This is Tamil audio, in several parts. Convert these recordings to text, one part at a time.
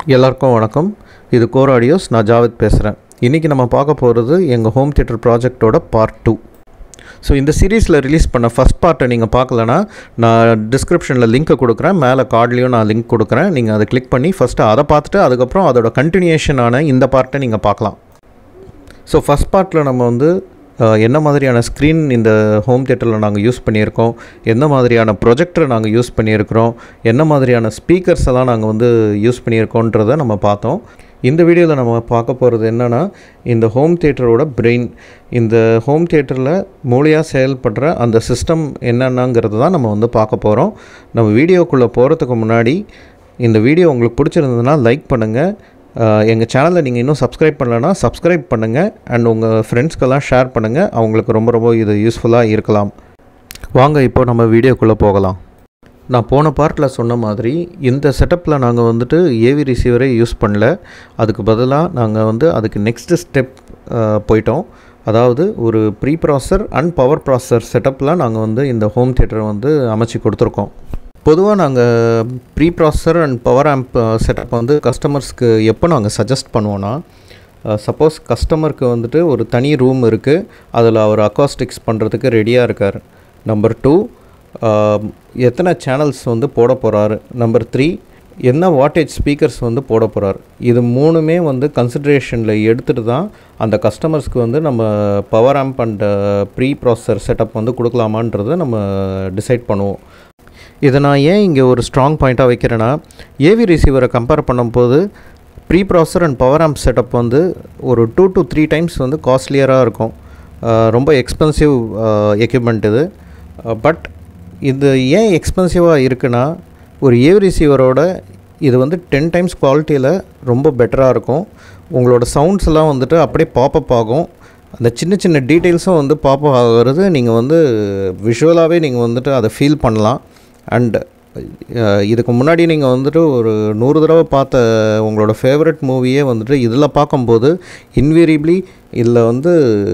எல்லாருக்கும் வணக்கம் இது கோர் ஆடியோஸ் நான் ஜாவேத் பேசுகிறேன் இன்றைக்கி நம்ம பார்க்க போகிறது எங்கள் ஹோம் தியேட்டர் ப்ராஜெக்டோட பார்ட் டூ ஸோ இந்த சீரீஸில் ரிலீஸ் பண்ண ஃபஸ்ட் பார்ட்டை நீங்கள் பார்க்கலனா நான் டிஸ்கிரிப்ஷனில் லிங்க்கை கொடுக்குறேன் மேலே கார்ட்லேயும் நான் லிங்க் கொடுக்குறேன் நீங்கள் அதை கிளிக் பண்ணி ஃபஸ்ட்டு அதை பார்த்துட்டு அதுக்கப்புறம் அதோட கண்டினியூஷனான இந்த பார்ட்டை நீங்கள் பார்க்கலாம் ஸோ ஃபஸ்ட் பார்ட்டில் நம்ம வந்து அஹ், என்ன மாதிரியான ஸ்க்ரீன் இந்த ஹோம் தியேட்டரில் நாங்கள் யூஸ் பண்ணியிருக்கோம் என்ன மாதிரியான ப்ரொஜெக்டர் நாங்கள் யூஸ் பண்ணியிருக்கிறோம் என்ன மாதிரியான ஸ்பீக்கர்ஸ் எல்லாம் நாங்கள் வந்து யூஸ் பண்ணியிருக்கோன்றதை நம்ம பார்த்தோம் இந்த வீடியோவில் நம்ம பார்க்க போகிறது என்னென்னா இந்த ஹோம் தியேட்டரோட பிரெயின் இந்த ஹோம் தியேட்டரில் மூளையாக செயல்படுற அந்த சிஸ்டம் என்னென்னங்கிறது தான் நம்ம வந்து பார்க்க போகிறோம் நம்ம வீடியோக்குள்ளே போகிறதுக்கு முன்னாடி இந்த வீடியோ உங்களுக்கு பிடிச்சிருந்ததுன்னா லைக் பண்ணுங்கள் எங்கள் சேனலை நீங்கள் இன்னும் சப்ஸ்கிரைப் பண்ணலன்னா சப்ஸ்கிரைப் பண்ணுங்கள் அண்ட் உங்கள் ஃப்ரெண்ட்ஸ்க்கெல்லாம் ஷேர் பண்ணுங்கள் அவங்களுக்கு ரொம்ப ரொம்ப இது யூஸ்ஃபுல்லாக இருக்கலாம் வாங்க இப்போ நம்ம வீடியோக்குள்ளே போகலாம் நான் போன பார்ட்டில் சொன்ன மாதிரி இந்த செட்டப்பில் நாங்கள் வந்துட்டு ஏவி ரிசீவரை யூஸ் பண்ணல அதுக்கு பதிலாக நாங்கள் வந்து அதுக்கு நெக்ஸ்ட்டு ஸ்டெப் போயிட்டோம் அதாவது ஒரு ப்ரீ ப்ராசர் அண்ட் பவர் ப்ராசர் செட்டப்பில் நாங்கள் வந்து இந்த ஹோம் தியேட்டரை வந்து அமைச்சு கொடுத்துருக்கோம் பொதுவாக நாங்கள் pre processor and power amp setup வந்து கஸ்டமர்ஸ்க்கு எப்போ நாங்கள் சஜஸ்ட் பண்ணுவோன்னா சப்போஸ் கஸ்டமருக்கு வந்துட்டு ஒரு தனி ரூம் இருக்குது அதில் அவர் அக்காஸ்டிக்ஸ் பண்ணுறதுக்கு ரெடியாக இருக்கார் நம்பர் டூ எத்தனை சேனல்ஸ் வந்து போட போகிறாரு நம்பர் த்ரீ என்ன வாட்டேஜ் ஸ்பீக்கர்ஸ் வந்து போட போகிறார் இது மூணுமே வந்து கன்சிடரேஷனில் எடுத்துகிட்டு தான் அந்த கஸ்டமர்ஸ்க்கு வந்து நம்ம power amp and pre processor setup வந்து கொடுக்கலாமான்றதை நம்ம டிசைட் பண்ணுவோம் இதை நான் ஏன் இங்கே ஒரு ஸ்ட்ராங் பாயிண்ட்டாக வைக்கிறேன்னா ஏவி ரிசீவரை கம்பேர் பண்ணும்போது pre processor and power amp setup வந்து ஒரு டூ டு த்ரீ டைம்ஸ் வந்து காஸ்ட்லியராக இருக்கும் அஹ் ரொம்ப எக்ஸ்பென்சிவ் எக்யூப்மெண்ட் இது பட் இது ஏன் எக்ஸ்பென்சிவாக இருக்குன்னா ஒரு ஏவி ரிசீவரோட இது வந்து டென் டைம்ஸ் குவாலிட்டியில் ரொம்ப பெட்டராக இருக்கும் உங்களோட சவுண்ட்ஸ் எல்லாம் வந்துட்டு அப்படியே பாப்பப் ஆகும் அந்த சின்ன சின்ன டீட்டெயில்ஸும் வந்து பாப்பப் ஆகிறது நீங்கள் வந்து விஷுவலாகவே நீங்கள் வந்துட்டு அதை ஃபீல் பண்ணலாம் அண்ட் இதுக்கு முன்னாடி நீங்கள் வந்துட்டு ஒரு நூறு தடவை பார்த்த உங்களோட ஃபேவரட் மூவியே வந்துட்டு இதில் பார்க்கும்போது இன்வேரியபிளி இதில் வந்து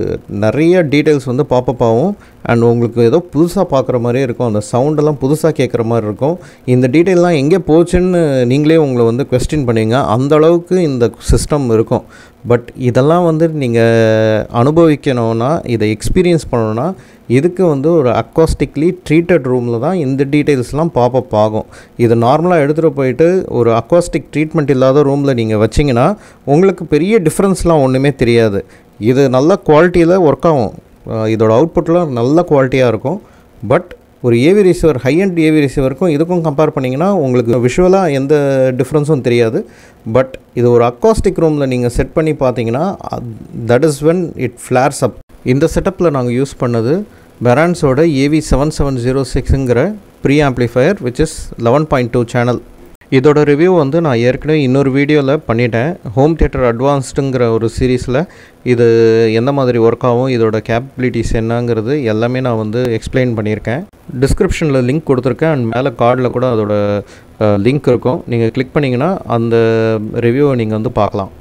நிறைய டீட்டெயில்ஸ் வந்து பாப்பப் ஆகும் அண்ட் உங்களுக்கு ஏதோ புதுசாக பார்க்குற மாதிரியே இருக்கும் அந்த சவுண்டெல்லாம் புதுசாக கேட்குற மாதிரி இருக்கும் இந்த டீட்டெயிலாம் எங்கே போச்சுன்னு நீங்களே உங்களை வந்து கொஸ்டின் பண்ணுவீங்க அந்த அளவுக்கு இந்த சிஸ்டம் இருக்கும் பட் இதெல்லாம் வந்து நீங்கள் அனுபவிக்கணும்னா இதை எக்ஸ்பீரியன்ஸ் பண்ணணும்னா இதுக்கு வந்து ஒரு அக்வாஸ்டிக்லி ட்ரீட்டட் ரூமில் தான் இந்த டீட்டெயில்ஸ்லாம் பாப்பப் ஆகும் இது நார்மலாக எடுத்துகிட்டு போயிட்டு ஒரு அக்வாஸ்டிக் ட்ரீட்மெண்ட் இல்லாத ரூமில் நீங்கள் வச்சிங்கன்னா உங்களுக்கு பெரிய டிஃப்ரென்ஸ்லாம் ஒன்றுமே தெரியாது இது நல்ல குவாலிட்டியில் ஒர்க் ஆகும் அஹ் இதோட அவுட்புட்லாம் நல்ல குவாலிட்டியாக இருக்கும் பட் ஒரு AV receiver high end AV ரிசீவருக்கும் இதுக்கும் கம்பேர் பண்ணிங்கன்னா உங்களுக்கு விஷுவலாக எந்த டிஃப்ரென்ஸும் தெரியாது பட் இது ஒரு அக்வாஸ்டிக் ரூமில் நீங்கள் செட் பண்ணி பார்த்தீங்கன்னா that is when it flares up இந்த செட்டப்பில் நாங்கள் யூஸ் பண்ணது பெரான்ஸோட ஏவி செவன் செவன் ஜீரோ சிக்ஸுங்கிற pre amplifier which is eleven point two channel இதோட ரிவ்யூ வந்து நான் ஏற்கனவே இன்னொரு வீடியோவில் பண்ணிட்டேன் ஹோம் தியேட்டர் அட்வான்ஸ்டுங்கிற ஒரு சீரீஸில் இது எந்த மாதிரி ஒர்க் ஆகும் இதோட கேப்பபிலிட்டிஸ் என்னங்கிறது எல்லாமே நான் வந்து எக்ஸ்பிளைன் பண்ணியிருக்கேன் டிஸ்கிரிப்ஷனில் லிங்க் கொடுத்துருக்கேன் அண்ட் மேலே கார்டில் கூட அதோட லிங்க் இருக்கும் நீங்கள் கிளிக் பண்ணிங்கன்னா அந்த ரிவ்யூவை நீங்கள் வந்து பார்க்கலாம்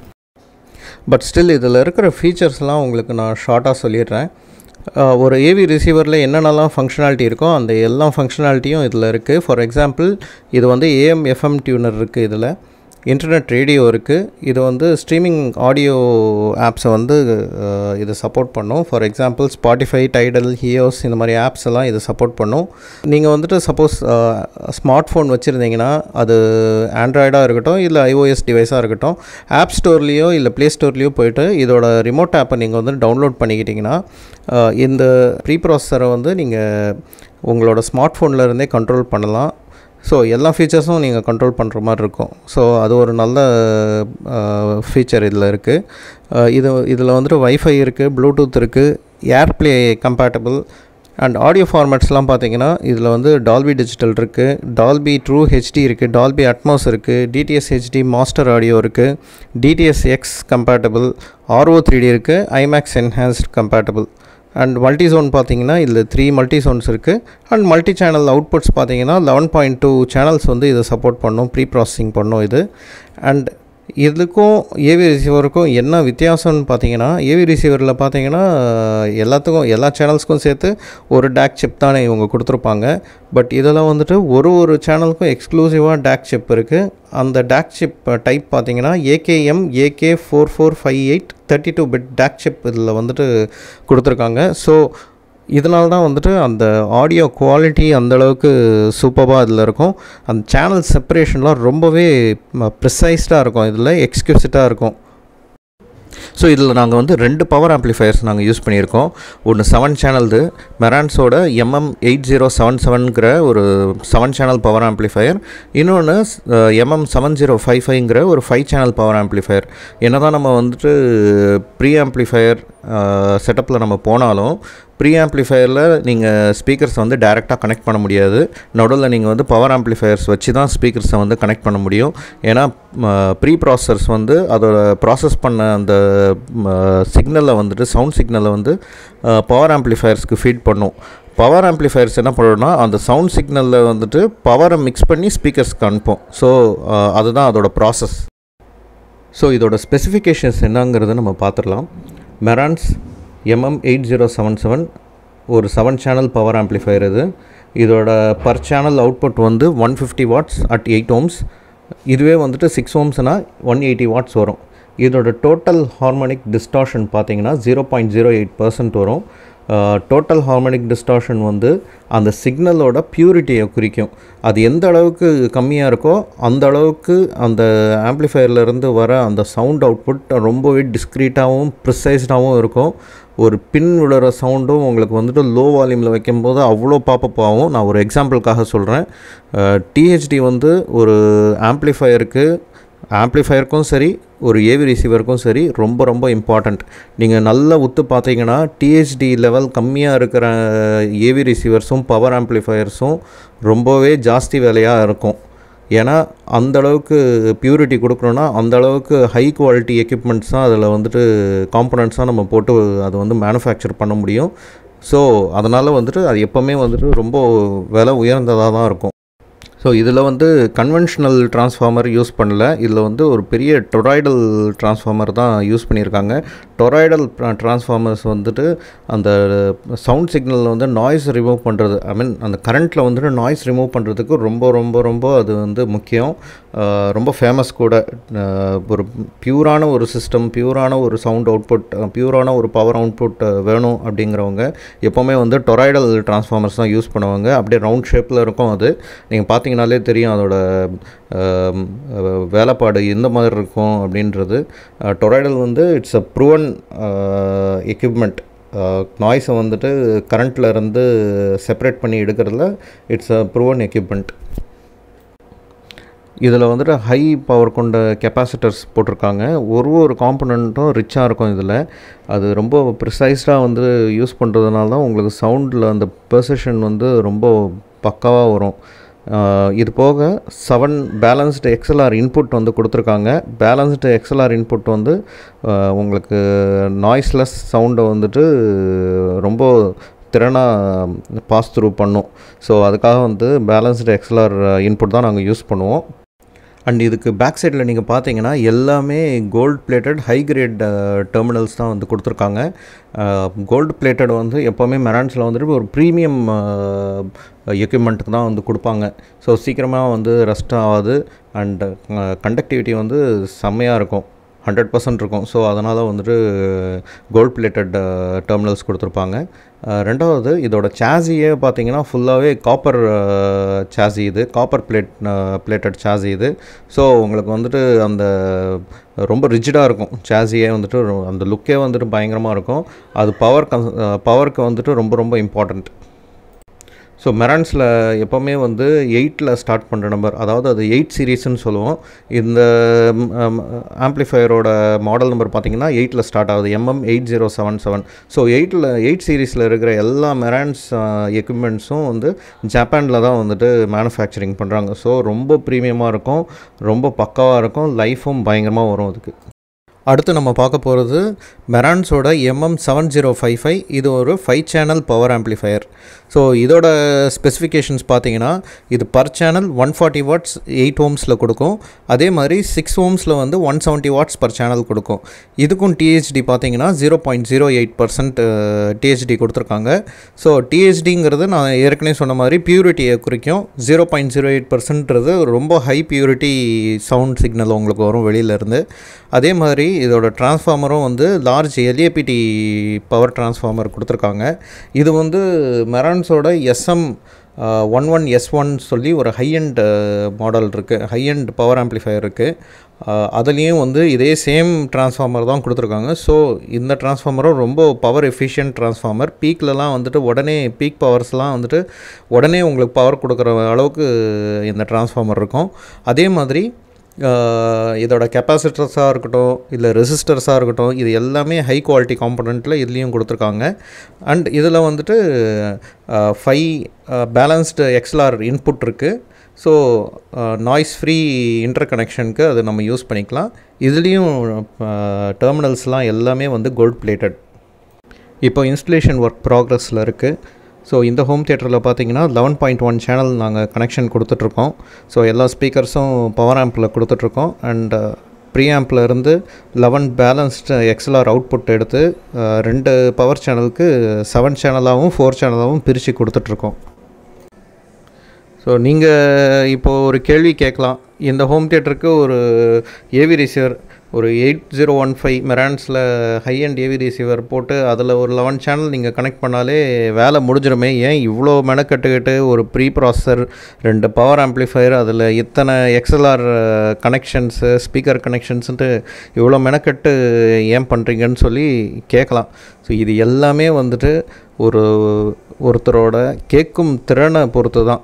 பட் ஸ்டில் இதில் இருக்கிற ஃபீச்சர்ஸ்லாம் உங்களுக்கு நான் ஷார்ட்டாக சொல்லிடுறேன் அஹ் ஒரு ஏவி ரிசீவரில் என்னென்னலாம் ஃபங்க்ஷனாலிட்டி இருக்கோ அந்த எல்லா ஃபங்க்ஷனாலிட்டியும் இதில் இருக்குது ஃபார் எக்ஸாம்பிள் இது வந்து ஏஎம் எஃப்எம் டியூனர் இருக்குது இதில் இன்டர்நெட் ரேடியோ இருக்குது இது வந்து ஸ்ட்ரீமிங் ஆடியோ ஆப்ஸை வந்து அஹ், இது சப்போர்ட் பண்ணும் for example Spotify Tidal HEOS இந்த மாதிரி ஆப்ஸ் எல்லாம் இது சப்போர்ட் பண்ணும் நீங்கள் வந்துட்டு சப்போஸ் ஸ்மார்ட் ஃபோன் வச்சுருந்தீங்கன்னா அது ஆண்ட்ராய்டாக இருக்கட்டும் இல்லை ஐஓஎஸ் டிவைஸாக இருக்கட்டும் ஆப் ஸ்டோர்லேயோ இல்லை ப்ளே ஸ்டோர்லேயோ போயிட்டு இதோட ரிமோட் ஆப்பை நீங்கள் வந்து டவுன்லோட் பண்ணிக்கிட்டிங்கன்னா அஹ், இந்த ப்ரீ ப்ராசஸரை வந்து நீங்கள் உங்களோட ஸ்மார்ட் ஃபோனில் இருந்தே கண்ட்ரோல் பண்ணலாம் ஸோ எல்லா ஃபீச்சர்ஸும் நீங்கள் கண்ட்ரோல் பண்ணுற மாதிரி இருக்கும் ஸோ அது ஒரு நல்ல ஃபீச்சர் இதில் இருக்குது இது இதில் வந்துட்டு வைஃபை இருக்குது ப்ளூடூத் இருக்குது ஏர்ப்ளே கம்பேட்டபிள் அண்ட் ஆடியோ ஃபார்மேட்ஸ்லாம் பார்த்தீங்கன்னா இதில் வந்து டால்பி டிஜிட்டல் இருக்குது டால்பி ட்ரூ ஹெச்டி இருக்குது டால்பி அட்மாஸ் இருக்குது டிடிஎஸ் ஹெச்டி மாஸ்டர் ஆடியோ இருக்குது DTS X compatible Auro three D இருக்குது IMAX enhanced compatible and multi zone பார்த்தீங்கன்னா இதில் த்ரீ மல்டி ஜோன்ஸ் இருக்குது அண்ட் மல்டி சேனல் அவுட்புட்ஸ் பார்த்தீங்கன்னா லெவன் பாயிண்ட் டூ சேனல்ஸ் வந்து இதை சப்போர்ட் பண்ணும் ப்ரீ ப்ராசஸிங் பண்ணும் இது அண்ட் இதுக்கும் ஏவி ரிசீவருக்கும் என்ன வித்தியாசம்னு பார்த்தீங்கன்னா ஏவி ரிசீவரில் பார்த்தீங்கன்னா எல்லாத்துக்கும் எல்லா சேனல்ஸ்க்கும் சேர்த்து ஒரு டேக் சிப் தானே இவங்க கொடுத்துருப்பாங்க பட் இதில் வந்துட்டு ஒரு ஒரு சேனலுக்கும் எக்ஸ்க்ளூசிவாக டேக் சிப் இருக்குது அந்த டேக் சிப் டைப் பார்த்தீங்கன்னா AKM AK four four five eight thirty two bit DAC chip இதில் வந்துட்டு கொடுத்துருக்காங்க ஸோ இதனால தான் வந்துட்டு அந்த ஆடியோ குவாலிட்டி அந்தளவுக்கு சூப்பராக இதில் இருக்கும் அந்த சேனல் செப்பரேஷன்லாம் ரொம்பவே ப்ரிசைஸ்டாக இருக்கும் இதில் எக்ஸ்க்யூசிட்டாக இருக்கும் ஸோ இதில் நாங்கள் வந்து ரெண்டு பவர் ஆம்ப்ளிஃபயர்ஸ் நாங்கள் யூஸ் பண்ணியிருக்கோம் ஒன்று செவன் சேனல்து மெரான்ஸோட எம்எம் எயிட் ஜீரோ செவன் செவன்கிற ஒரு செவன் சேனல் பவர் ஆம்ப்ளிஃபயர் இன்னொன்று எம்எம் செவன் ஜீரோ ஃபைவ் ஃபைவ்ங்கிற ஒரு ஃபைவ் சேனல் பவர் ஆம்ப்ளிஃபயர் என்ன தான் நம்ம வந்துட்டு ப்ரீ ஆம்ப்ளிஃபயர் செட்டப்பில் நம்ம போனாலும் ப்ரீ ஆம்ப்ளிஃபயரில் நீங்கள் ஸ்பீக்கர்ஸை வந்து டைரெக்டாக கனெக்ட் பண்ண முடியாது நடுவில் நீங்கள் வந்து பவர் ஆம்ப்ளிஃபயர்ஸ் வச்சு தான் ஸ்பீக்கர்ஸை வந்து கனெக்ட் பண்ண முடியும் ஏன்னா ப்ரீ ப்ராசஸர்ஸ் வந்து அதோட ப்ராசஸ் பண்ண அந்த சிக்னலை வந்துட்டு சவுண்ட் சிக்னலை வந்து பவர் ஆம்ப்ளிஃபயர்ஸ்க்கு ஃபீட் பண்ணும் பவர் ஆம்ப்ளிஃபயர்ஸ் என்ன பண்ணணும்னா அந்த சவுண்ட் சிக்னலில் வந்துட்டு பவரை மிக்ஸ் பண்ணி ஸ்பீக்கர்ஸ்க்கு அனுப்போம் ஸோ அதுதான் அதோட ப்ராசஸ் ஸோ இதோட ஸ்பெசிஃபிகேஷன்ஸ் என்னங்கிறத நம்ம பார்த்துடலாம் Marantz MM eight zero seven seven ஒரு செவன் சேனல் பவர் ஆம்ப்ளிஃபயர் இது இதோட பர் சேனல் அவுட்புட் வந்து one fifty watts at eight ohms இதுவே வந்துட்டு சிக்ஸ் ஓம்ஸ்னால் ஒன் எயிட்டி வாட்ஸ் வரும் இதோட டோட்டல் ஹார்மோனிக் டிஸ்டார்ஷன் பார்த்தீங்கன்னா zero point zero eight percent வரும் டோட்டல் ஹார்மோனிக் டிஸ்டார்ஷன் வந்து அந்த சிக்னலோட பியூரிட்டியை குறிக்கும் அது எந்த அளவுக்கு கம்மியாக இருக்கோ அந்த அளவுக்கு அந்த ஆம்ப்ளிஃபயர்லேருந்து வர அந்த சவுண்ட் அவுட்புட் ரொம்பவே டிஸ்க்ரீட்டாகவும் ப்ரிசைஸ்டாகவும் இருக்கும் ஒரு பின் விடுற சவுண்டும் உங்களுக்கு வந்துட்டு லோ வால்யூமில் வைக்கும்போது அவ்வளோ பாப்பப் ஆகும் நான் ஒரு எக்ஸாம்பிளுக்காக சொல்கிறேன் டிஹெச்டி வந்து ஒரு ஆம்ப்ளிஃபயருக்கு ஆம்ப்ளிஃபயருக்கும் சரி ஒரு ஏவி ரிசீவருக்கும் சரி ரொம்ப ரொம்ப இம்பார்ட்டண்ட் நீங்கள் நல்லா உத்து பார்த்தீங்கன்னா டிஹெச்டி லெவல் கம்மியாக இருக்கிற ஏவி ரிசீவர்ஸும் பவர் ஆம்ப்ளிஃபயர்ஸும் ரொம்பவே ஜாஸ்தி விலையாக இருக்கும் ஏன்னா அந்தளவுக்கு பியூரிட்டி கொடுக்கணுன்னா அந்தளவுக்கு ஹை குவாலிட்டி எக்யூப்மெண்ட்ஸ் தான் அதில் வந்துட்டு காம்பனண்ட்ஸ் தான் நம்ம போட்டு அதை வந்து மேனுஃபேக்சர் பண்ண முடியும் ஸோ அதனால் வந்துட்டு அது எப்போவுமே வந்துட்டு ரொம்ப விலை உயர்ந்ததாக தான் இருக்கும் ஸோ இதில் வந்து கன்வென்ஷனல் டிரான்ஸ்ஃபார்மர் யூஸ் பண்ணல இதில் வந்து ஒரு பெரிய டொராய்டல் டிரான்ஸ்ஃபார்மர் தான் யூஸ் பண்ணியிருக்காங்க டொராய்டல் டிரான்ஸ்ஃபார்மர்ஸ் வந்துட்டு அந்த சவுண்ட் சிக்னலில் வந்து நாய்ஸ் ரிமூவ் பண்ணுறது ஐ மீன் அந்த கரண்ட்டில் வந்துட்டு நாய்ஸ் ரிமூவ் பண்ணுறதுக்கு ரொம்ப ரொம்ப ரொம்ப அது வந்து முக்கியம் ரொம்ப ஃபேமஸ் கூட ஒரு பியூரான ஒரு சிஸ்டம் பியூரான ஒரு சவுண்ட் அவுட்புட் பியூரான ஒரு பவர் அவுட்புட் வேணும் அப்படிங்கிறவங்க எப்போவுமே வந்து டொராய்டல் டிரான்ஸ்ஃபார்மர்ஸ் தான் யூஸ் பண்ணுவாங்க அப்படியே ரவுண்ட் ஷேப்பில் இருக்கும் அது நீங்கள் பார்த்தீங்கனாலே தெரியும் அதோட வேலைப்பாடு எந்த மாதிரி இருக்கும் அப்படின்றது டொராய்டல் வந்து இட்ஸ் அ ப்ரூவன் எக்யூப்மெண்ட் நாய்ஸை வந்துட்டு கரண்ட்டில் இருந்து செப்பரேட் பண்ணி எடுக்கிறதுல இட்ஸ் அ ப்ரூவன் எக்யூப்மெண்ட் இதில் வந்துட்டு ஹை பவர் கொண்ட கெப்பாசிட்டர்ஸ் போட்டிருக்காங்க ஒரு ஒரு காம்பனண்ட்டும் ரிச்சாக இருக்கும் இதில் அது ரொம்ப ப்ரிசைஸ்டாக வந்து யூஸ் பண்ணுறதுனால தான் உங்களுக்கு சவுண்டில் அந்த பெர்செஷன் வந்து ரொம்ப பக்காவாக வரும் இது போக செவன் பேலன்ஸ்டு எக்ஸ்எல்ஆர் இன்புட் வந்து கொடுத்துருக்காங்க பேலன்ஸ்டு எக்ஸ்எல்ஆர் இன்புட் வந்து உங்களுக்கு நாய்ஸ்லெஸ் சவுண்டை வந்துட்டு ரொம்ப திறனாக பாஸ் த்ரூ பண்ணும் ஸோ அதுக்காக வந்து பேலன்ஸ்டு எக்ஸ்எல்ஆர் இன்புட் தான் நாங்கள் யூஸ் பண்ணுவோம் அண்ட் இதுக்கு பேக் சைடில் நீங்கள் பார்த்தீங்கன்னா எல்லாமே gold plated high grade terminals தான் வந்து கொடுத்துருக்காங்க கோல்டு பிளேட்டட் வந்து எப்போவுமே மெரான்ஸில் வந்துட்டு ஒரு ப்ரீமியம் எக்யூப்மெண்ட்டுக்கு தான் வந்து கொடுப்பாங்க ஸோ சீக்கிரமாக வந்து ரெஸ்ட் ஆகாது அண்ட் கண்டக்டிவிட்டி வந்து செம்மையாக இருக்கும் ஹண்ட்ரட் பர்சன்ட் இருக்கும் ஸோ அதனால் வந்துட்டு கோல்ட் பிளேட்டட் டெர்மினல்ஸ் கொடுத்துருப்பாங்க ரெண்டாவது இதோட சாசியே பார்த்தீங்கன்னா ஃபுல்லாகவே காப்பர் சாசி இது காப்பர் பிளேட் பிளேட்டட் சாசி இது ஸோ உங்களுக்கு வந்துட்டு அந்த ரொம்ப ரிஜிடாக இருக்கும் சாசியே வந்துட்டு அந்த லுக்கே வந்துட்டு பயங்கரமாக இருக்கும் அது பவர் கன்ஸ் பவருக்கு வந்துட்டு ரொம்ப ரொம்ப இம்பார்ட்டண்ட் ஸோ மெரான்ஸில் எப்போவுமே வந்து எயிட்டில் ஸ்டார்ட் பண்ணுற நம்பர் அதாவது அது எயிட் சீரீஸ்ன்னு சொல்லுவோம் இந்த ஆம்ப்ளிஃபயரோட மாடல் நம்பர் பார்த்தீங்கன்னா எயிட்டில் ஸ்டார்ட் ஆகுது MM eight zero seven seven so எயிட்டில் எயிட் சீரீஸில் இருக்கிற எல்லா மெரான்ஸ் எக்யூப்மெண்ட்ஸும் வந்து ஜப்பானில் தான் வந்துட்டு மேனுஃபேக்சரிங் பண்ணுறாங்க ஸோ ரொம்ப ப்ரீமியமாக இருக்கும் ரொம்ப பக்காவாக இருக்கும் லைஃபும் பயங்கரமாக வரும் அதுக்கு அடுத்து நம்ம பார்க்க போகிறது மெரான்ஸோட MM seven zero five five இது ஒரு five channel power amplifier so இதோட ஸ்பெசிஃபிகேஷன்ஸ் பார்த்தீங்கன்னா இது per channel one forty watts eight ஓம்ஸில் கொடுக்கும் அதே மாதிரி சிக்ஸ் ஓம்ஸில் வந்து one seventy watts per channel கொடுக்கும் இதுக்கும் டிஹெச்டி பார்த்தீங்கன்னா zero point zero eight percent THD கொடுத்துருக்காங்க ஸோ டிஹெச்டிங்கிறது நான் ஏற்கனவே சொன்ன மாதிரி பியூரிட்டியை குறிக்கும் ஜீரோ பாயிண்ட் ஜீரோ எயிட் பர்சன்ட்றது ரொம்ப ஹை பியூரிட்டி சவுண்ட் சிக்னல் உங்களுக்கு வரும் வெளியிலேருந்து அதே மாதிரி இதோட டிரான்ஸ்ஃபார்மரும் வந்து லார்ஜ் எல்ஏபிடி பவர் டிரான்ஸ்ஃபார்மர் கொடுத்துருக்காங்க இது வந்து மெரான்ஸோட SM one one S one சொல்லி ஒரு ஹை அண்ட் மாடல் இருக்குது ஹை அண்ட் பவர் ஆம்ப்ளிஃபையர் இருக்குது அதுலேயும் வந்து இதே சேம் டிரான்ஸ்ஃபார்மர் தான் கொடுத்துருக்காங்க ஸோ இந்த டிரான்ஸ்ஃபார்மரும் ரொம்ப பவர் எஃபிஷியன்ட் டிரான்ஸ்ஃபார்மர் பீக்லலாம் வந்துட்டு உடனே பீக் பவர்ஸ்லாம் வந்துட்டு உடனே உங்களுக்கு பவர் கொடுக்குற அளவுக்கு இந்த டிரான்ஸ்ஃபார்மர் இருக்கும் அதே மாதிரி இதோட கெப்பாசிட்டர்ஸாக இருக்கட்டும் இல்லை ரெசிஸ்டர்ஸாக இருக்கட்டும் இது எல்லாமே ஹை குவாலிட்டி காம்பனண்ட்டில் இதுலேயும் கொடுத்துருக்காங்க அண்ட் இதில் வந்துட்டு ஃபைவ் பேலன்ஸ்டு எக்ஸ்எல்ஆர் இன்புட் இருக்குது ஸோ நாய்ஸ் ஃப்ரீ இன்டர் கனெக்ஷனுக்கு அது நம்ம யூஸ் பண்ணிக்கலாம் இதுலேயும் டெர்மினல்ஸ்லாம் எல்லாமே வந்து கோல்ட் பிளேட்டட் இப்போ இன்ஸ்டலேஷன் ஒர்க் ப்ராக்ரஸில் இருக்குது ஸோ இந்த ஹோம் தியேட்டரில் பார்த்தீங்கன்னா லெவன் பாயிண்ட் ஒன் சேனல் நாங்கள் கனெக்ஷன் கொடுத்துட்ருக்கோம் ஸோ எல்லா ஸ்பீக்கர்ஸும் பவர் ஆம்பில் கொடுத்துட்ருக்கோம் அண்ட் ப்ரீ ஆம்பில் இருந்து லெவன் பேலன்ஸ்டு எக்ஸ்எல்ஆர் அவுட்புட் எடுத்து ரெண்டு பவர் சேனலுக்கு செவன் சேனலாகவும் ஃபோர் சேனலாகவும் பிரித்து கொடுத்துட்ருக்கோம் ஸோ நீங்கள் இப்போது ஒரு கேள்வி கேட்கலாம் இந்த ஹோம் தியேட்டருக்கு ஒரு ஏவி ரிசீவர் ஒரு எயிட் ஜீரோ ஒன் ஃபைவ் மெரான்ஸில் ஹை அண்ட் ஏவி ரிசீவர் போட்டு அதில் ஒரு லெவன் சேனல் நீங்கள் கனெக்ட் பண்ணாலே வேலை முடிஞ்சிருமே ஏன் இவ்வளோ மெனக்கட்டுக்கிட்டு ஒரு ப்ரீ ப்ராசஸர் ரெண்டு பவர் ஆம்ப்ளிஃபையர் அதில் இத்தனை எக்ஸ்எல்ஆர் கனெக்ஷன்ஸு ஸ்பீக்கர் கனெக்ஷன்ஸுன்ட்டு இவ்வளோ மெனக்கட்டு ஏன் பண்ணுறீங்கன்னு சொல்லி கேட்கலாம் ஸோ இது எல்லாமே வந்துட்டு ஒரு ஒருத்தரோட கேட்கும் திறனை பொறுத்து தான்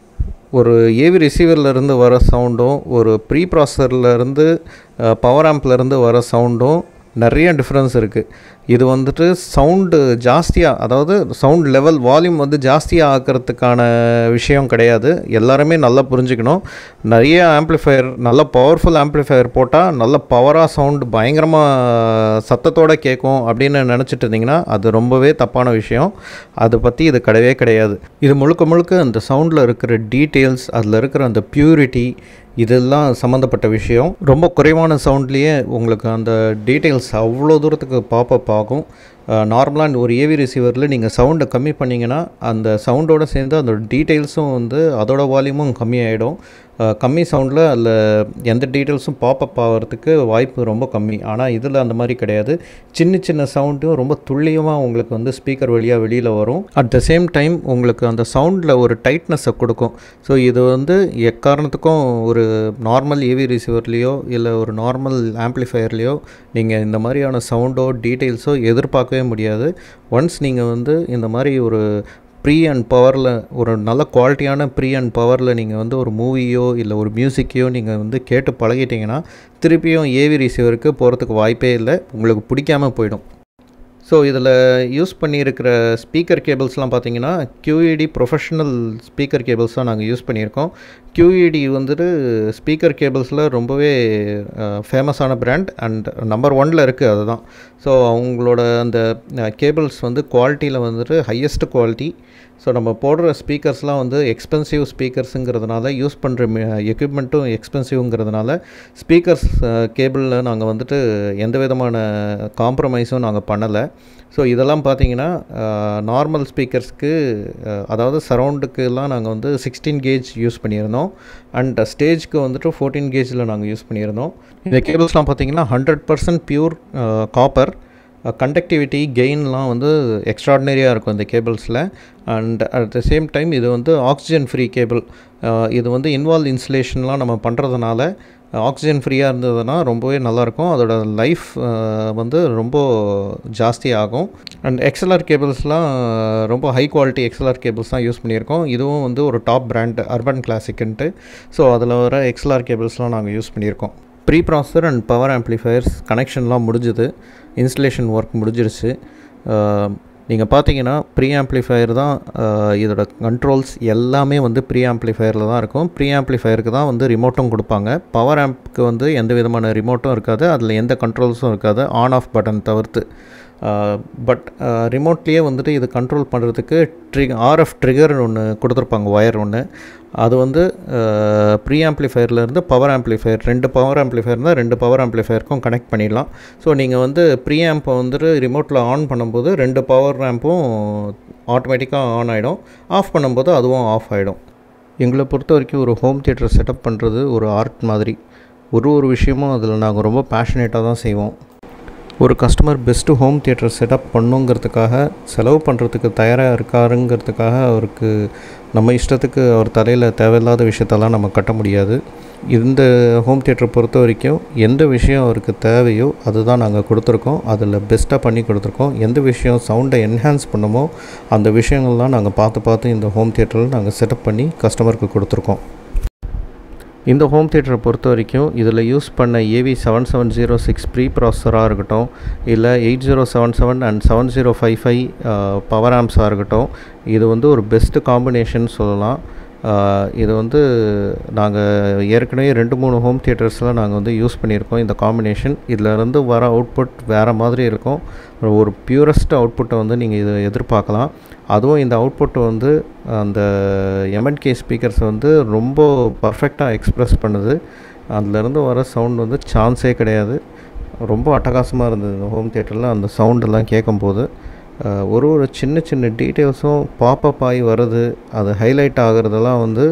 ஒரு ஏவி ரிசீவர்லேருந்து வர சவுண்டும் ஒரு ப்ரீ ப்ராசஸர்லேருந்து பவர் ஆம்ப்லேருந்து வர சவுண்டும் நிறைய டிஃப்ரென்ஸ் இருக்குது இது வந்துட்டு சவுண்டு ஜாஸ்தியாக அதாவது சவுண்ட் லெவல் வால்யூம் வந்து ஜாஸ்தியாக ஆக்கிறதுக்கான விஷயம் கிடையாது எல்லாருமே நல்லா புரிஞ்சுக்கணும் நிறைய ஆம்ப்ளிஃபையர் நல்ல பவர்ஃபுல் ஆம்ப்ளிஃபையர் போட்டால் நல்ல பவராக சவுண்டு பயங்கரமாக சத்தத்தோடு கேட்கும் அப்படின்னு நினச்சிட்டு இருந்தீங்கன்னா அது ரொம்பவே தப்பான விஷயம் அதை பற்றி இது கிடையவே கிடையாது இது முழுக்க முழுக்க அந்த சவுண்டில் இருக்கிற டீட்டெயில்ஸ் அதில் இருக்கிற அந்த பியூரிட்டி இதெல்லாம் சம்மந்தப்பட்ட விஷயம் ரொம்ப குறைவான சவுண்ட்லேயே உங்களுக்கு அந்த டீட்டெயில்ஸ் அவ்வளோ தூரத்துக்கு பாப்பப் ஆகும் நார்மலாக ஒரு ஏவி ரிசீவரில் நீங்கள் சவுண்டை கம்மி பண்ணிங்கன்னா அந்த சவுண்டோடு சேர்ந்து அந்த டீட்டெயில்ஸும் வந்து அதோட வால்யூமும் கம்மியாயிடும் கம்மி சவுண்டில் அதில் எந்த டீட்டெயில்ஸும் பாப்பப் ஆகிறதுக்கு வாய்ப்பு ரொம்ப கம்மி ஆனால் இதில் அந்த மாதிரி கிடையாது சின்ன சின்ன சவுண்டும் ரொம்ப துல்லியமாக உங்களுக்கு வந்து ஸ்பீக்கர் வழியாக வெளியில் வரும் அட் த சேம் டைம் உங்களுக்கு அந்த சவுண்டில் ஒரு டைட்னஸை கொடுக்கும் ஸோ இது வந்து எக்காரணத்துக்கும் ஒரு நார்மல் ஏவி ரிசீவர்லேயோ இல்லை ஒரு நார்மல் ஆம்ப்ளிஃபையர்லேயோ நீங்கள் இந்த மாதிரியான சவுண்டோ டீட்டெயில்ஸோ எதிர்பார்க்கவே முடியாது ஒன்ஸ் நீங்கள் வந்து இந்த மாதிரி ஒரு ப்ரீ அண்ட் பவரில் ஒரு நல்ல குவாலிட்டியான ப்ரீ அண்ட் பவரில் நீங்கள் வந்து ஒரு மூவியோ இல்லை ஒரு மியூசிக்கையோ நீங்கள் வந்து கேட்டு பழகிட்டீங்கன்னா திருப்பியும் ஏவி ரிசீவருக்கு போகிறதுக்கு வாய்ப்பே இல்லை உங்களுக்கு பிடிக்காமல் போயிடும் ஸோ இதில் யூஸ் பண்ணியிருக்கிற ஸ்பீக்கர் கேபிள்ஸ்லாம் பார்த்தீங்கன்னா QED ப்ரொஃபஷ்னல் ஸ்பீக்கர் கேபிள்ஸ் தான் நாங்கள் யூஸ் பண்ணியிருக்கோம் QED வந்துட்டு ஸ்பீக்கர் கேபிள்ஸில் ரொம்பவே ஃபேமஸான பிராண்ட் அண்ட் நம்பர் ஒனில் இருக்குது அதுதான் ஸோ அவங்களோட அந்த கேபிள்ஸ் வந்து குவாலிட்டியில் வந்துட்டு ஹையஸ்ட் குவாலிட்டி ஸோ நம்ம போடுற ஸ்பீக்கர்ஸ்லாம் வந்து எக்ஸ்பென்சிவ் ஸ்பீக்கர்ஸுங்கிறதுனால யூஸ் பண்ணுற எக்யூப்மெண்ட்டும் எக்ஸ்பென்சிவ்ங்கிறதுனால ஸ்பீக்கர்ஸ் கேபிளில் நாங்கள் வந்துட்டு எந்த விதமான காம்ப்ரமைஸும் நாங்கள் பண்ணலை ஸோ இதெல்லாம் பார்த்தீங்கன்னா நார்மல் ஸ்பீக்கர்ஸ்க்கு அதாவது சரவுண்டுக்கெல்லாம் நாங்கள் வந்து சிக்ஸ்டீன் கேஜ் யூஸ் பண்ணியிருந்தோம் அண்ட் ஸ்டேஜ்க்கு வந்துட்டு ஃபோர்டீன் கேஜில் நாங்கள் யூஸ் பண்ணியிருந்தோம் இந்த கேபிள்ஸ்லாம் பார்த்தீங்கன்னா hundred percent pure copper conductivity கெயின்லாம் வந்து எக்ஸ்ட்ராடினரியாக இருக்கும் இந்த கேபிள்ஸில் and at the same time இது வந்து ஆக்சிஜன் ஃப்ரீ கேபிள் இது வந்து இன்வால்வ் இன்சுலேஷன்லாம் நம்ம பண்ணுறதுனால ஆக்சிஜன் ஃப்ரீயாக இருந்ததுன்னா ரொம்பவே நல்லாயிருக்கும் அதோட லைஃப் வந்து ரொம்ப ஜாஸ்தி ஆகும் அண்ட் எக்ஸ்எல்ஆர் கேபிள்ஸ்லாம் ரொம்ப ஹை குவாலிட்டி எக்ஸ்எல்ஆர் கேபிள்ஸ் தான் யூஸ் பண்ணியிருக்கோம் இதுவும் வந்து ஒரு டாப் பிராண்ட் அர்பன் கிளாசிக்குன்ட்டு ஸோ அதில் வர எக்ஸ்எல்ஆர் கேபிள்ஸ்லாம் நாங்கள் யூஸ் பண்ணியிருக்கோம் pre processor and power amplifiers கனெக்ஷன்லாம் முடிஞ்சுது இன்ஸ்டலேஷன் ஒர்க் முடிஞ்சிருச்சு நீங்கள் பார்த்தீங்கன்னா ப்ரீ ஆம்ப்ளிஃபயர் தான் இதோட கண்ட்ரோல்ஸ் எல்லாமே வந்து ப்ரீ ஆம்ப்ளிஃபயரில் தான் இருக்கும் ப்ரீ ஆம்ப்ளிஃபயருக்கு தான் வந்து ரிமோட்டும் கொடுப்பாங்க பவர் ஆம்ப்க்கு வந்து எந்த விதமான ரிமோட்டும் இருக்காது அதில் எந்த கண்ட்ரோல்ஸும் இருக்காது ஆன் ஆஃப் பட்டன் தவிர்த்து பட் ரிமோட்லேயே வந்துட்டு இது கண்ட்ரோல் பண்ணுறதுக்கு ட்ரி ஆர்எஃப் ட்ரிகர் ஒன்று கொடுத்துருப்பாங்க ஒயர் ஒன்று அது வந்து ப்ரீ ஆம்ப்ளிஃபையர்லேருந்து பவர் ஆம்ப்ளிஃபையர் ரெண்டு பவர் ஆம்ப்ளிஃபையர் இருந்தால் ரெண்டு பவர் ஆம்ப்ளிஃபையருக்கும் கனெக்ட் பண்ணிடலாம் ஸோ நீங்கள் வந்து ப்ரீ ஆம்பை வந்துட்டு ரிமோட்டில் ஆன் பண்ணும்போது ரெண்டு பவர் ஆம்பும் ஆட்டோமேட்டிக்காக ஆன் ஆகிடும் ஆஃப் பண்ணும்போது அதுவும் ஆஃப் ஆகிடும் எங்களை பொறுத்த வரைக்கும் ஒரு ஹோம் தியேட்டர் செட்டப் பண்ணுறது ஒரு ஆர்ட் மாதிரி ஒரு ஒரு விஷயமும் அதில் நாங்கள் ரொம்ப பேஷனேட்டாக தான் செய்வோம் ஒரு customer best home theater setup பண்ணுங்கிறதுக்காக செலவு பண்ணுறதுக்கு தயாராக இருக்காருங்கிறதுக்காக அவருக்கு நம்ம இஷ்டத்துக்கு அவர் தலையில் தேவையில்லாத விஷயத்தெல்லாம் நம்ம கட்ட முடியாது இந்த ஹோம் தியேட்டரை பொறுத்த வரைக்கும் எந்த விஷயம் அவருக்கு தேவையோ அதுதான் நாங்கள் கொடுத்துருக்கோம் அதில் பெஸ்ட்டாக பண்ணி கொடுத்துருக்கோம் எந்த விஷயம் சவுண்டை என்ஹான்ஸ் பண்ணுமோ அந்த விஷயங்கள்லாம் நாங்கள் பார்த்து பார்த்து இந்த ஹோம் தியேட்டரில் நாங்கள் செட்டப் பண்ணி கஸ்டமருக்கு கொடுத்துருக்கோம் இந்த ஹோம் தியேட்டரை பொறுத்த வரைக்கும் இதில் யூஸ் பண்ண AV seven seven zero six pre ப்ராசஸராக இருக்கட்டும் இல்லை eight zero seven seven and seven zero five five power ஆம்ஸாக இருக்கட்டும் இது வந்து ஒரு பெஸ்ட்டு காம்பினேஷன் சொல்லலாம் இது வந்து நாங்கள் ஏற்கனவே ரெண்டு மூணு ஹோம் தியேட்டர்ஸில் நாங்கள் வந்து யூஸ் பண்ணியிருக்கோம் இந்த காம்பினேஷன் இதிலேருந்து வர அவுட்புட் வேறு மாதிரி இருக்கும் ஒரு பியூரஸ்ட் அவுட்புட்டை வந்து நீங்கள் இதை எதிர்பார்க்கலாம் அதுவும் இந்த அவுட்புட் வந்து அந்த எம்என்கே ஸ்பீக்கர்ஸ் வந்து ரொம்ப பர்ஃபெக்டாக எக்ஸ்ப்ரெஸ் பண்ணுது அதுலேருந்து வர சவுண்ட் வந்து சான்ஸே கிடையாது ரொம்ப அட்டகாசமாக இருந்தது இந்த ஹோம் தியேட்டரில் அந்த சவுண்டெல்லாம் கேட்கும்போது ஒரு ஒரு சின்ன சின்ன டீட்டெயில்ஸும் பாப்பப் ஆகி வருது அது ஹைலைட் ஆகிறதெல்லாம் வந்து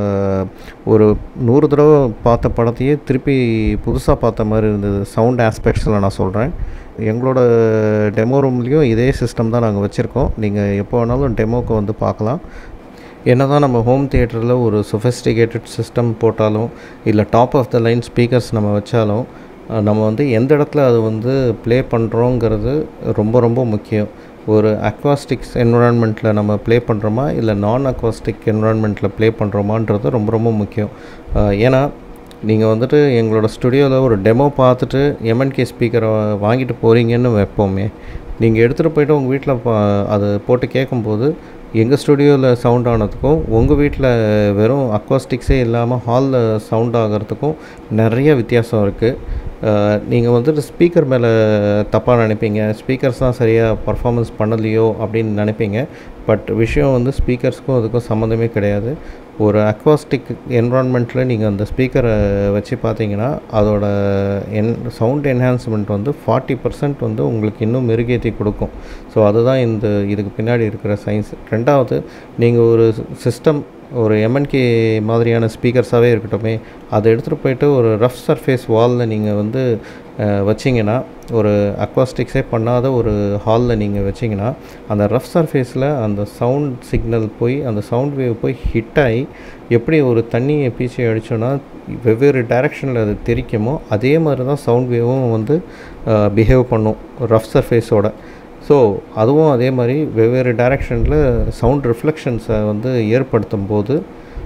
ஒரு நூறு தடவை பார்த்த படத்தையே திருப்பி புதுசாக பார்த்த மாதிரி இருந்தது சவுண்ட் ஆஸ்பெக்ட்ஸில் நான் சொல்கிறேன் எங்களோட டெமோ ரூம்லேயும் இதே சிஸ்டம் தான் நாங்கள் வச்சுருக்கோம் நீங்கள் எப்போ வேணாலும் டெமோக்கு வந்து பார்க்கலாம் என்ன தான் நம்ம ஹோம் தியேட்டரில் ஒரு சொஃபஸ்டிகேட்டட் சிஸ்டம் போட்டாலும் இல்லை top of the line speakers நம்ம வச்சாலும் நம்ம வந்து எந்த இடத்துல அது வந்து ப்ளே பண்ணுறோங்கிறது ரொம்ப ரொம்ப முக்கியம் ஒரு அக்வாஸ்டிக்ஸ் என்விரான்மெண்ட்டில் நம்ம ப்ளே பண்ணுறோமா இல்லை நான் அக்வாஸ்டிக் என்விரான்மெண்ட்டில் ப்ளே பண்ணுறோமான்றது ரொம்ப ரொம்ப முக்கியம் ஏன்னா நீங்கள் வந்துட்டு எங்களோட ஸ்டுடியோவில் ஒரு டெமோ பார்த்துட்டு எம்என்கே ஸ்பீக்கரை வாங்கிட்டு போகிறீங்கன்னு வைப்போமே நீங்கள் எடுத்துகிட்டு போயிட்டு உங்கள் வீட்டில் அதை போட்டு கேட்கும்போது எங்கள் ஸ்டுடியோவில் சவுண்ட் ஆனதுக்கும் உங்கள் வீட்டில் வெறும் அக்வாஸ்டிக்ஸே இல்லாமல் ஹாலில் சவுண்ட் ஆகிறதுக்கும் நிறைய வித்தியாசம் இருக்குது நீங்கள் வந்துட்டு ஸ்பீக்கர் மேலே தப்பாக நினைப்பீங்க ஸ்பீக்கர்ஸ் தான் சரியாக பர்ஃபார்மன்ஸ் பண்ணலையோ அப்படின்னு நினைப்பீங்க பட் விஷயம் வந்து ஸ்பீக்கர்ஸ்க்கும் அதுக்கும் சம்மந்தமே கிடையாது ஒரு அக்வாஸ்டிக் என்வரான்மெண்ட்டில் நீங்கள் அந்த ஸ்பீக்கரை வச்சு பார்த்தீங்கன்னா அதோட என் சவுண்ட் என்ஹான்ஸ்மெண்ட் வந்து ஃபார்ட்டி பர்சன்ட் வந்து உங்களுக்கு இன்னும் மெருகேற்றி கொடுக்கும் ஸோ அதுதான் இந்த இதுக்கு பின்னாடி இருக்கிற சயின்ஸ் ரெண்டாவது நீங்கள் ஒரு சிஸ்டம் ஒரு எம்என்கே மாதிரியான ஸ்பீக்கர்ஸாகவே இருக்கட்டுமே அதை எடுத்துகிட்டு போயிட்டு ஒரு ரஃப் சர்ஃபேஸ் வாலில் நீங்கள் வந்து வச்சிங்கன்னா ஒரு அக்வாஸ்டிக்ஸே பண்ணாத ஒரு ஹாலில் நீங்கள் வச்சிங்கன்னா அந்த ரஃப் சர்ஃபேஸில் அந்த சவுண்ட் சிக்னல் போய் அந்த சவுண்ட் வேவ் போய் ஹிட் ஆகி எப்படி ஒரு தண்ணியை பீச்சி அடித்தோன்னா வெவ்வேறு டைரெக்ஷனில் அது தெரிக்குமோ அதே மாதிரி தான் சவுண்ட் வேவும் வந்து பிஹேவ் பண்ணும் ரஃப் சர்ஃபேஸோட ஸோ அதுவும் அதே மாதிரி வெவ்வேறு டைரெக்ஷனில் சவுண்ட் ரிஃப்ளெக்ஷன்ஸை வந்து ஏற்படுத்தும் போது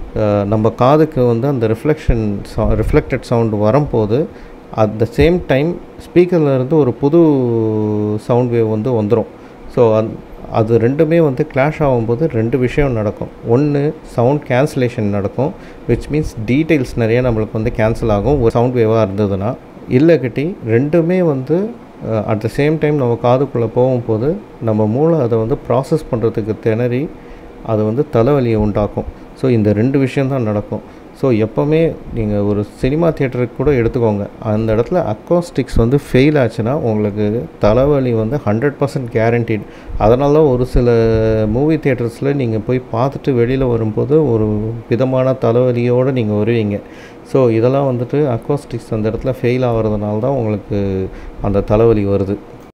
நம்ம காதுக்கு வந்து அந்த ரிஃப்ளெக்ஷன் ரிஃப்ளெக்டட் சவுண்ட் வரும்போது அட் த சேம் டைம் ஸ்பீக்கர்லேருந்து ஒரு புது சவுண்ட் வேவ் வந்து வந்துடும் ஸோ அந் அது ரெண்டுமே வந்து கிளாஷ் ஆகும்போது ரெண்டு விஷயம் நடக்கும் ஒன்று சவுண்ட் கேன்சலேஷன் நடக்கும் விச் மீன்ஸ் டீட்டெயில்ஸ் நிறைய நம்மளுக்கு வந்து கேன்சல் ஆகும் ஒரு சவுண்ட் வேவாக இருந்ததுன்னா இல்லைக்கிட்டி ரெண்டுமே வந்து அட் த சேம் டைம் நம்ம காதுக்குள்ளே போகும்போது நம்ம மூளை அதை வந்து ப்ராசஸ் பண்ணுறதுக்கு திணறி அது வந்து தலைவலியை உண்டாக்கும் ஸோ இந்த ரெண்டு விஷயந்தான் நடக்கும் ஸோ எப்போவுமே நீங்கள் ஒரு சினிமா தியேட்டருக்கு கூட எடுத்துக்கோங்க அந்த இடத்துல அக்கோஸ்டிக்ஸ் வந்து ஃபெயில் ஆச்சுன்னா உங்களுக்கு தலைவலி வந்து ஹண்ட்ரட் பர்சன்ட் கேரண்டீட் அதனால ஒரு சில மூவி தியேட்டர்ஸில் நீங்கள் போய் பார்த்துட்டு வெளியில் வரும்போது ஒரு விதமான தலைவலியோடு நீங்கள் வருவீங்க ஸோ இதெல்லாம் வந்துட்டு அக்வாஸ்டிக்ஸ் அந்த இடத்துல ஃபெயில் ஆகிறதுனால தான் உங்களுக்கு அந்த தலைவலி வருது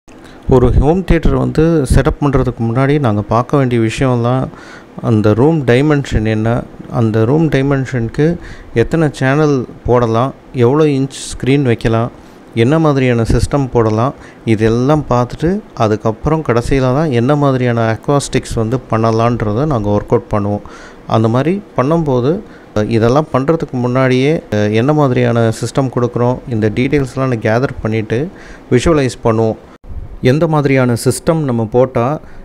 ஒரு ஹோம் தியேட்டர் வந்து செட்டப் பண்ணுறதுக்கு முன்னாடி நாங்கள் பார்க்க வேண்டிய விஷயம்லாம் அந்த ரூம் டைமென்ஷன் என்ன அந்த ரூம் டைமென்ஷனுக்கு எத்தனை சேனல் போடலாம் எவ்வளோ இன்ச் ஸ்க்ரீன் வைக்கலாம் என்ன மாதிரியான சிஸ்டம் போடலாம் இதெல்லாம் பார்த்துட்டு அதுக்கப்புறம் கடைசியில் தான் என்ன மாதிரியான அக்வாஸ்டிக்ஸ் வந்து பண்ணலான்றதை நாங்கள் ஒர்க் அவுட் பண்ணுவோம் அந்த மாதிரி பண்ணும்போது இதெல்லாம் பண்ணுறதுக்கு முன்னாடியே என்ன மாதிரியான சிஸ்டம் கொடுக்குறோம் இந்த டீட்டெயில்ஸ்லாம் கேதர் பண்ணிவிட்டு விஷுவலைஸ் பண்ணுவோம் எந்த மாதிரியான சிஸ்டம் நம்ம போட்டால்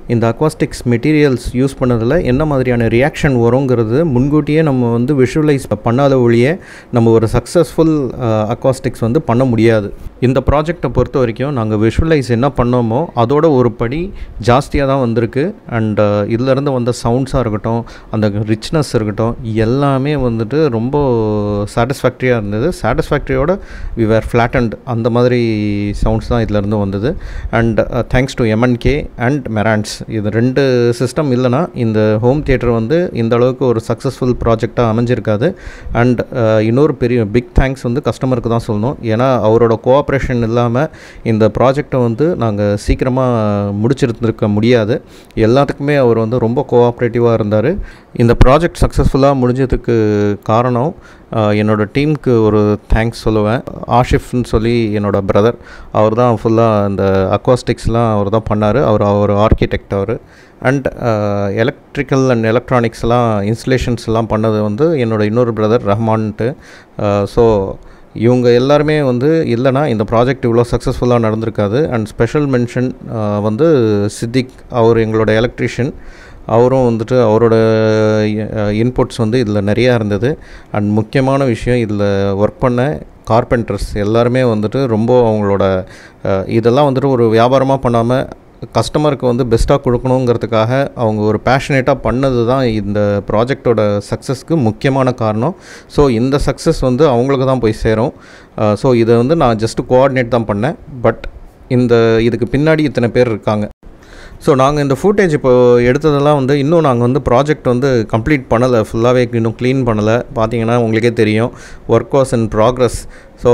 இந்த அக்வாஸ்டிக்ஸ் மெட்டீரியல்ஸ் யூஸ் பண்ணதில் என்ன மாதிரியான ரியாக்ஷன் வருங்கிறது முன்கூட்டியே நம்ம வந்து விஷுவலைஸ் பண்ணாத ஒழிய நம்ம ஒரு சக்ஸஸ்ஃபுல் அக்வாஸ்டிக்ஸ் வந்து பண்ண முடியாது இந்த ப்ராஜெக்டை பொறுத்த வரைக்கும் நாங்கள் விஷுவலைஸ் என்ன பண்ணோமோ அதோட ஒரு படி ஜாஸ்தியாக தான் வந்திருக்கு அண்ட் இதிலேருந்து வந்த சவுண்ட்ஸாக இருக்கட்டும் அந்த ரிச்னஸ் இருக்கட்டும் எல்லாமே வந்துட்டு ரொம்ப சாட்டிஸ்ஃபேக்ட்ரியாக இருந்தது சாட்டிஸ்ஃபேக்ட்ரியோட வி வேர் ஃப்ளாட்டண்ட் அந்த மாதிரி சவுண்ட்ஸ் தான் இதிலேருந்து வந்தது and thanks to MNK and Marantz இது ரெண்டு சிஸ்டம் இல்லைனா இந்த ஹோம் தியேட்டர் வந்து இந்த அளவுக்கு ஒரு சக்ஸஸ்ஃபுல் ப்ராஜெக்டாக அமைஞ்சிருக்காது அண்ட் இன்னொரு பெரிய பிக் தேங்க்ஸ் வந்து கஸ்டமருக்கு தான் சொல்லணும் ஏன்னா அவரோட கோஆப்ரேஷன் இல்லாமல் இந்த ப்ராஜெக்டை வந்து நாங்கள் சீக்கிரமாக முடிச்சிருந்துருக்க முடியாது எல்லாத்துக்குமே அவர் வந்து ரொம்ப கோஆப்ரேட்டிவாக இருந்தார் இந்த ப்ராஜெக்ட் சக்ஸஸ்ஃபுல்லாக முடிஞ்சதுக்கு காரணம் என்னோடய டீமுக்கு ஒரு தேங்க்ஸ் சொல்லுவேன் ஆஷிஃப்னு சொல்லி என்னோடய பிரதர் அவர் தான் ஃபுல்லாக இந்த அக்வாஸ்டிக்ஸ்லாம் அவர் தான் பண்ணார் அவர் அவர் ஆர்கிடெக்ட் அவர் அண்ட் எலக்ட்ரிக்கல் அண்ட் எலக்ட்ரானிக்ஸ்லாம் இன்ஸ்டலேஷன்ஸ்லாம் பண்ணது வந்து என்னோடய இன்னொரு பிரதர் ரஹ்மான்ட்டு ஸோ இவங்க எல்லாருமே வந்து இல்லைனா இந்த ப்ராஜெக்ட் இவ்வளோ சக்ஸஸ்ஃபுல்லாக நடந்திருக்காது அண்ட் ஸ்பெஷல் மென்ஷன் வந்து சித்திக் அவர் எங்களோட எலக்ட்ரிஷியன் அவரும் வந்துட்டு அவரோட இன்புட்ஸ் வந்து இதில் நிறையா இருந்தது அண்ட் முக்கியமான விஷயம் இதில் ஒர்க் பண்ண கார்பெண்டர்ஸ் எல்லாருமே வந்துட்டு ரொம்ப அவங்களோட இதெல்லாம் வந்துட்டு ஒரு வியாபாரமாக பண்ணாமல் கஸ்டமருக்கு வந்து பெஸ்ட்டாக கொடுக்கணுங்கிறதுக்காக அவங்க ஒரு பேஷனேட்டாக பண்ணது தான் இந்த ப்ராஜெக்டோட சக்ஸஸ்க்கு முக்கியமான காரணம் ஸோ இந்த சக்ஸஸ் வந்து அவங்களுக்கு தான் போய் சேரும் ஸோ இதை வந்து நான் ஜஸ்ட்டு கோஆர்டினேட் தான் பண்ணேன் பட் இந்த இதுக்கு பின்னாடி இத்தனை பேர் இருக்காங்க ஸோ நாங்கள் இந்த ஃபுட்டேஜ் இப்போ எடுத்ததெல்லாம் வந்து இன்னும் நாங்கள் வந்து ப்ராஜெக்ட் வந்து கம்ப்ளீட் பண்ணலை ஃபுல்லாகவே இன்னும் க்ளீன் பண்ணலை பார்த்தீங்கன்னா உங்களுக்கே தெரியும் work was in progress so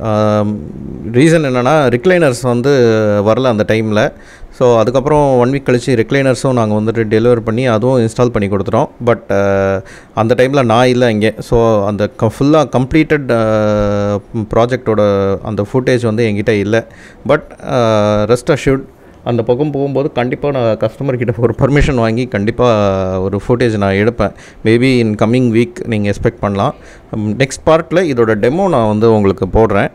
reason என்னென்னா ரிக்ளைனர்ஸ் வந்து வரல அந்த டைமில் ஸோ அதுக்கப்புறம் ஒன் வீக் கழித்து ரெக்ளைனர்ஸும் நாங்கள் வந்துட்டு டெலிவர் பண்ணி அதுவும் இன்ஸ்டால் பண்ணி கொடுத்துட்டோம் பட் அந்த டைமில் நான் இல்லை இங்கே ஸோ அந்த க ஃபுல்லாக கம்ப்ளீட்டட் ப்ராஜெக்டோட அந்த ஃபுட்டேஜ் வந்து என்கிட்ட இல்லை பட் ரெஸ்ட் அஷ்யூர்ட் அந்த பக்கம் போகும்போது கண்டிப்பாக நான் கஸ்டமர்கிட்ட ஒரு பர்மிஷன் வாங்கி கண்டிப்பாக ஒரு ஃபுட்டேஜ் நான் எடுப்பேன் மேபி இன் கம்மிங் வீக் நீங்கள் எக்ஸ்பெக்ட் பண்ணலாம் நெக்ஸ்ட் பார்ட்டில் இதோட டெமோ நான் வந்து உங்களுக்கு போடுறேன்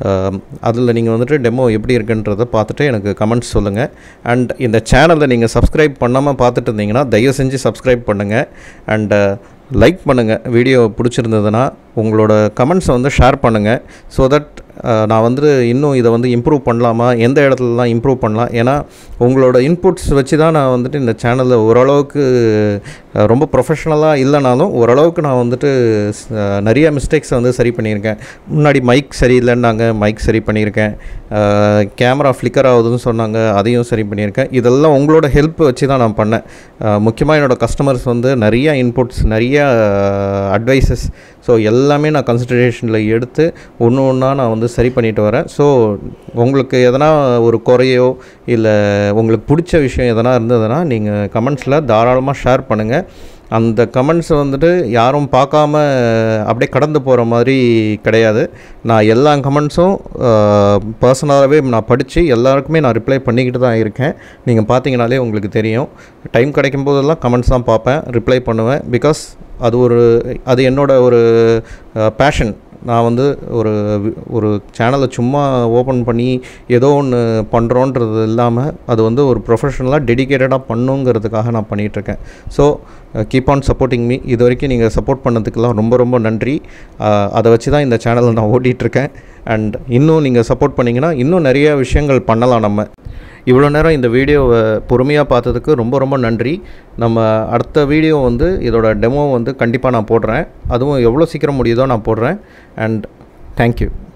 அதில் நீங்கள் வந்துட்டு டெமோ எப்படி இருக்குன்றதை பார்த்துட்டு எனக்கு கமெண்ட்ஸ் சொல்லுங்கள் அண்ட் இந்த சேனலை நீங்கள் சப்ஸ்கிரைப் பண்ணாமல் பார்த்துட்டு இருந்தீங்கன்னா தயவு செஞ்சு சப்ஸ்கிரைப் பண்ணுங்கள் அண்டு லைக் பண்ணுங்கள் வீடியோ பிடிச்சிருந்ததுன்னா உங்களோட கமெண்ட்ஸை வந்து ஷேர் பண்ணுங்கள் ஸோ தட் நான் வந்து இன்னும் இதை வந்து இம்ப்ரூவ் பண்ணலாமா எந்த இடத்துலலாம் இம்ப்ரூவ் பண்ணலாம் ஏன்னா உங்களோட இன்புட்ஸ் வச்சு தான் நான் வந்துட்டு இந்த சேனலில் ஓரளவுக்கு ரொம்ப ப்ரொஃபஷ்னலாக இல்லைனாலும் ஓரளவுக்கு நான் வந்துட்டு நிறைய மிஸ்டேக்ஸை வந்து சரி பண்ணியிருக்கேன் முன்னாடி மைக் சரியில்லைன்னாங்க மைக் சரி பண்ணியிருக்கேன் கேமரா ஃப்ளிக்கர் ஆகுதுன்னு சொன்னாங்க அதையும் சரி பண்ணியிருக்கேன் இதெல்லாம் உங்களோட ஹெல்ப் வச்சு தான் நான் பண்ணேன் முக்கியமாக என்னோடய கஸ்டமர்ஸ் வந்து நிறைய இன்புட்ஸ் நிறைய அட்வைசஸ் ஸோ எல்லாமே நான் கன்சிடரேஷனில் எடுத்து ஒன்று ஒன்றா நான் வந்து சரி பண்ணிட்டு வரேன் ஸோ உங்களுக்கு எதனா ஒரு குறையோ இல்லை உங்களுக்கு பிடிச்ச விஷயம் எதனா இருந்ததுன்னா நீங்கள் கமெண்ட்ஸில் தாராளமாக ஷேர் பண்ணுங்கள் அந்த கமெண்ட்ஸை வந்துட்டு யாரும் பார்க்காம அப்படியே கடந்து போகிற மாதிரி கிடையாது நான் எல்லா கமெண்ட்ஸும் பர்சனலாகவே நான் படித்து எல்லாருக்குமே நான் ரிப்ளை பண்ணிக்கிட்டு தான் இருக்கேன் நீங்கள் பார்த்தீங்கனாலே உங்களுக்கு தெரியும் டைம் கிடைக்கும் போதெல்லாம் கமெண்ட்ஸ் தான் பார்ப்பேன் ரிப்ளை பண்ணுவேன் பிகாஸ் அது ஒரு அது என்னோட ஒரு பேஷன் நான் வந்து ஒரு ஒரு சேனலை சும்மா ஓப்பன் பண்ணி ஏதோ ஒன்று பண்ணுறோன்றது இல்லாமல் அது வந்து ஒரு ப்ரொஃபஷனலாக டெடிக்கேட்டடாக பண்ணுங்கிறதுக்காக நான் பண்ணிகிட்ருக்கேன் so keep on supporting me இது வரைக்கும் நீங்கள் சப்போர்ட் பண்ணதுக்கெல்லாம் ரொம்ப ரொம்ப நன்றி அதை வச்சு தான் இந்த சேனலை நான் ஓட்டிகிட்ருக்கேன் அண்ட் இன்னும் நீங்கள் சப்போர்ட் பண்ணிங்கன்னா இன்னும் நிறைய விஷயங்கள் பண்ணலாம் நம்ம இவ்வளோ நேரம் இந்த வீடியோவை பொறுமையாக பார்த்ததுக்கு ரொம்ப ரொம்ப நன்றி நம்ம அடுத்த வீடியோ வந்து இதோட டெமோ வந்து கண்டிப்பாக நான் போடுறேன் அதுவும் எவ்வளோ சீக்கிரம் முடியுதோ நான் போடுறேன் அண்ட் தேங்க்யூ